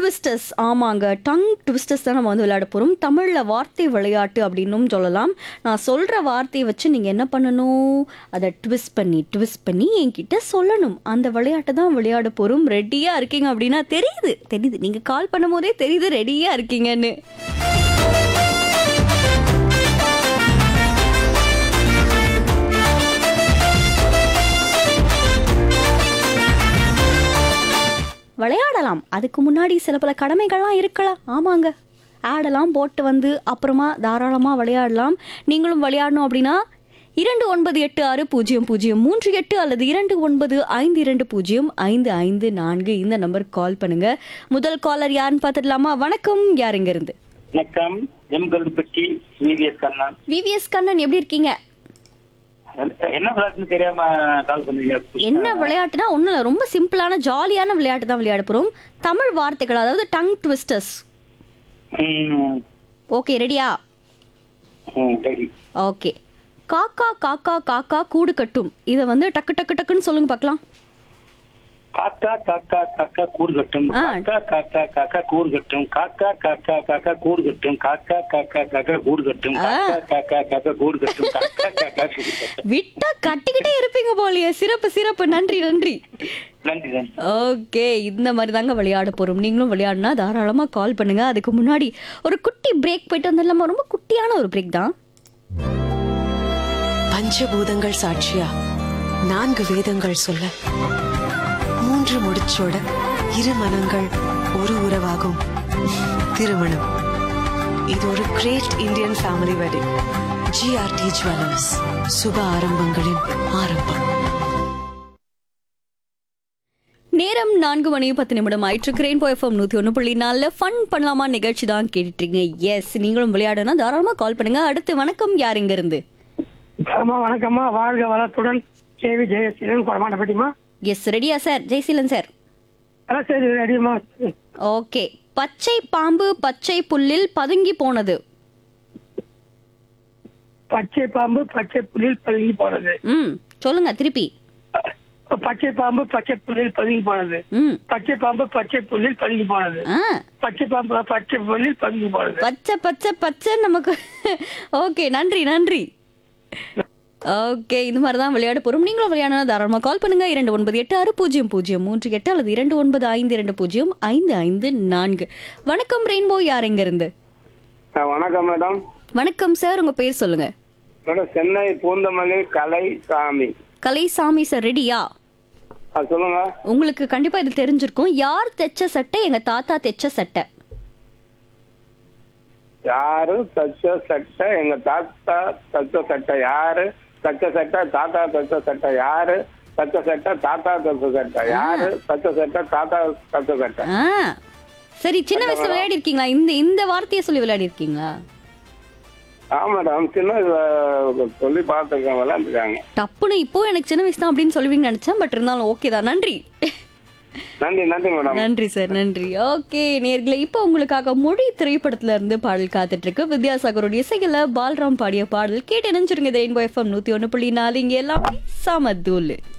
Twisters ஆமாங்க tongue twisters தான் நம்ம வந்து விளையாட போகிறோம் தமிழில் வார்த்தை விளையாட்டு அப்படின்னும் சொல்லலாம் நான் சொல்கிற வார்த்தையை வச்சு நீங்கள் என்ன பண்ணணும் அதை ட்விஸ்ட் பண்ணி ட்விஸ்ட் பண்ணி என்கிட்ட சொல்லணும் அந்த விளையாட்டை தான் விளையாட போகிறோம் ரெடியாக இருக்கீங்க அப்படின்னா தெரியுது தெரியுது நீங்கள் கால் பண்ணும் போதே தெரியுது ரெடியாக இருக்கீங்கன்னு விளையாடலாம் அதுக்கு முன்னாடி சில பல கடமைகள்லாம் இருக்கலாம் ஆமாங்க ஆடெல்லாம் போட்டு வந்து அப்புறமா தாராளமாக விளையாடலாம் நீங்களும் விளையாடணும் அப்படின்னா இரண்டு ஒன்பது எட்டு ஆறு பூஜ்ஜியம் பூஜ்ஜியம் மூன்று எட்டு அல்லது இரண்டு ஒன்பது ஐந்து இரண்டு பூஜ்ஜியம் ஐந்து ஐந்து நான்கு இந்த நம்பருக்கு கால் பண்ணுங்க முதல் காலர் யாருன்னு பார்த்துடலாமா வணக்கம் யார் இங்க இருந்து வணக்கம் எம் கல்பட்டி விவிஎஸ் கண்ணன் விவிஎஸ் கண்ணன் எப்படி இருக்கீங்க என்ன விளையாட்டுன்னு தெரியாம கால் பண்ணீங்க என்ன விளையாட்டுனா ஒன்றும் இல்லை ரொம்ப சிம்பிளான ஜாலியான விளையாட்டு தான் விளையாட போகிறோம் தமிழ் வார்த்தைகள் அதாவது டங் ட்விஸ்டர்ஸ் ம், ஓகே ரெடியா ம், சரி ஓகே காக்கா காக்கா காக்கா கூடு கட்டும் இதை வந்து டக்கு டக்கு டக்குன்னு சொல்லுங்க பார்க்கலாம் காக்கா காக்கா காக்கா கூடு கட்டும் ஆ. காக்கா காக்கா காக்கா கூடு கட்டும் காக்கா காக்கா காக்கா கூடு கட்டும் காக்கா காக்கா காக்கா கூடு கட்டும் காக்கா காக்கா காக்கா கூடு கட்டும் காக்கா காக்கா கூடு கட்டும் விட்டா கட்டிக்கிட்டே இருப்பீங்க போலியே சிறப்பு சிறப்பு நன்றி நன்றி நன்றி நன்றி ஓகே இந்த மாதிரி தாங்க விளையாட போறோம் நீங்களும் விளையாடினா தாராளமா கால் பண்ணுங்க அதுக்கு முன்னாடி ஒரு குட்டி பிரேக் போயிட்டு வந்துடலாமா ரொம்ப குட்டியான ஒரு பிரேக் தான் பஞ்சபூதங்கள் சாட்சியா நான்கு வேதங்கள் சொல்ல மூன்று முடிச்சோட இரு மனங்கள் ஒரு உறவாகும் திருமணம் இது ஒரு great Indian family wedding GRT jewellers சுப ஆரம்பங்களின் ஆரம்பம் நேரம் நான்கு மணி பத்து நிமிடம் ஆயிட்டு கிரேன் போய்ஃபம் நூத்தி ஒன்று புள்ளி நாலுல ஃபன் பண்ணலாமா நிகழ்ச்சி தான் கேட்டுட்டீங்க எஸ் நீங்களும் விளையாடுனா தாராளமா கால் பண்ணுங்க அடுத்து வணக்கம் யார் இங்க இருந்து அம்மா வணக்கம்மா வாழ்க வளத்துடன் கேவி ஜெயசீலன் கொடமாட்டப்பட்டிமா எஸ் ரெடியா சார் ஜெய்சீலன் சார் அதான் சரி ரெடியம்மா ஓகே பச்சை பாம்பு பச்சை புல்லில் பதுங்கி போனது பச்சை பாம்பு பச்சை புல்லில் பதுங்கி போனது ம் சொல்லுங்க திருப்பி பச்சை பாம்பு பச்சை புல்லில் பதுங்கி போனது ம் பச்சை பாம்பு பச்சை புல்லில் பதுங்கி போனது ஆ பச்சை பாம்பு பச்சை புல்லில் பதுங்கி போனது பச்சை பச்சை பச்சை நமக்கு ஓகே நன்றி நன்றி ஓகே இந்த மாதிரி தான் விளையாட போறோம் நீங்களும் விளையாடனா தாராளமாக கால் பண்ணுங்க இரண்டு ஒன்பது எட்டு ஆறு பூஜ்ஜியம் பூஜ்ஜியம் மூன்று எட்டு அல்லது இரண்டு ஒன்பது ஐந்து இரண்டு பூஜ்ஜியம் ஐந்து ஐந்து நான்கு வணக்கம் ரெயின்போ யார் எங்க இருந்து வணக்கம் மேடம் வணக்கம் சார் உங்க பேர் சொல்லுங்க மேடம் சென்னை பூந்தமல்லி கலை சாமி கலைசாமி சார் ரெடியா அது சொல்லுங்க உங்களுக்கு கண்டிப்பா இது தெரிஞ்சிருக்கும் யார் தைச்ச சட்டை எங்க தாத்தா தைச்ச சட்டை யாரு தச்ச சட்டை எங்க தாத்தா தச்ச சட்டை யாரு தச்ச சட்டை தாத்தா தச்ச சட்டை யாரு தச்ச சட்டை தாத்தா தச்ச சட்டை யாரு தச்ச சட்டை தாத்தா தச்ச சட்டை ஆ சரி சின்ன வயசுல விளையாடி இருக்கீங்களா இந்த இந்த வார்த்தையை சொல்லி விளையாடி இருக்கீங்களா ஆமா மேடம் சின்ன வயசுல சொல்லி பார்த்துருக்கேன் விளையாண்டுருக்காங்க டப்புன்னு இப்போ எனக்கு சின்ன வயசு தான் அப்படின்னு சொல்லுவீங்கன்னு நினைச்சேன் பட் இருந்தாலும் ஓகே தான் நன்றி நன்றி நன்றி மேடம் நன்றி சார் நன்றி ஓகே நேர்களை இப்போ உங்களுக்காக மொழி திரைப்படத்துல இருந்து பாடல் காத்துட்டு இருக்கு வித்யாசாகருடைய இசையில பால்ராம் பாடிய பாடல் கேட்டு நினைச்சிருங்க ரெயின்போ எஃப்எம் நூத்தி ஒண்ணு புள்ளி நாலு இங்க எல்லாமே சமதூலு